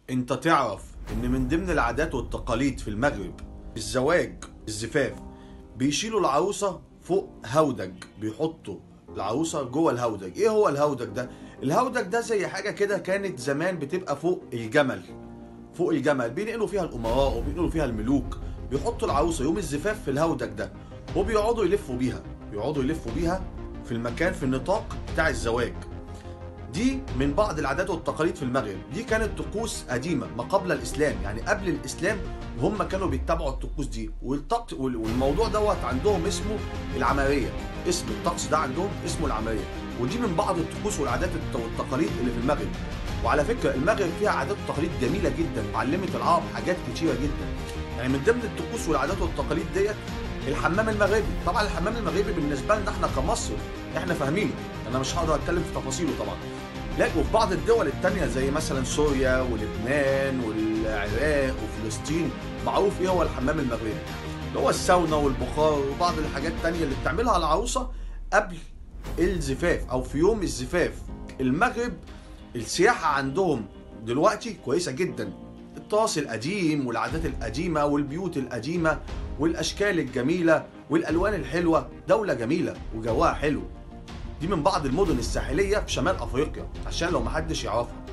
انت تعرف ان من ضمن العادات والتقاليد في المغرب الزواج الزفاف بيشيلوا العروسه فوق هودج بيحطوا العروسه جوه الهودج ايه هو الهودج ده الهودج ده زي حاجه كده كانت زمان بتبقى فوق الجمل فوق الجمل بينقلوا فيها الامراء وبينقلوا فيها الملوك بيحطوا العروسه يوم الزفاف في الهودج ده وبيقعدوا يلفوا بيها بيقعدوا يلفوا بيها في المكان في النطاق بتاع الزواج دي من بعض العادات والتقاليد في المغرب دي كانت طقوس قديمه ما قبل الاسلام يعني قبل الاسلام هم كانوا بيتبعوا الطقوس دي والطقس وال- والموضوع دوت عندهم اسمه العماريه اسم الطقس ده عندهم اسمه العماريه ودي من بعض الطقوس والعادات الت- والتقاليد اللي في المغرب وعلى فكره المغرب فيها عادات وتقاليد جميله جدا وعلمت العرب حاجات كتيره جدا يعني من ضمن الطقوس والعادات والتقاليد ديت الحمام المغربي طبعا الحمام المغربي بالنسبه لنا احنا كمصر احنا فاهمينه انا مش هقدر اتكلم في تفاصيله طبعا لكن وفي بعض الدول التانية زي مثلا سوريا ولبنان والعراق وفلسطين معروف ايه هو الحمام المغربي اللي هو الساونا والبخار وبعض الحاجات التانية اللي بتعملها العروسة قبل الزفاف او في يوم الزفاف المغرب السياحة عندهم دلوقتي كويسة جدا التراث القديم والعادات القديمة والبيوت القديمة والأشكال الجميلة والألوان الحلوة دولة جميلة وجواها حلو دي من بعض المدن الساحلية في شمال أفريقيا عشان لو محدش يعرفها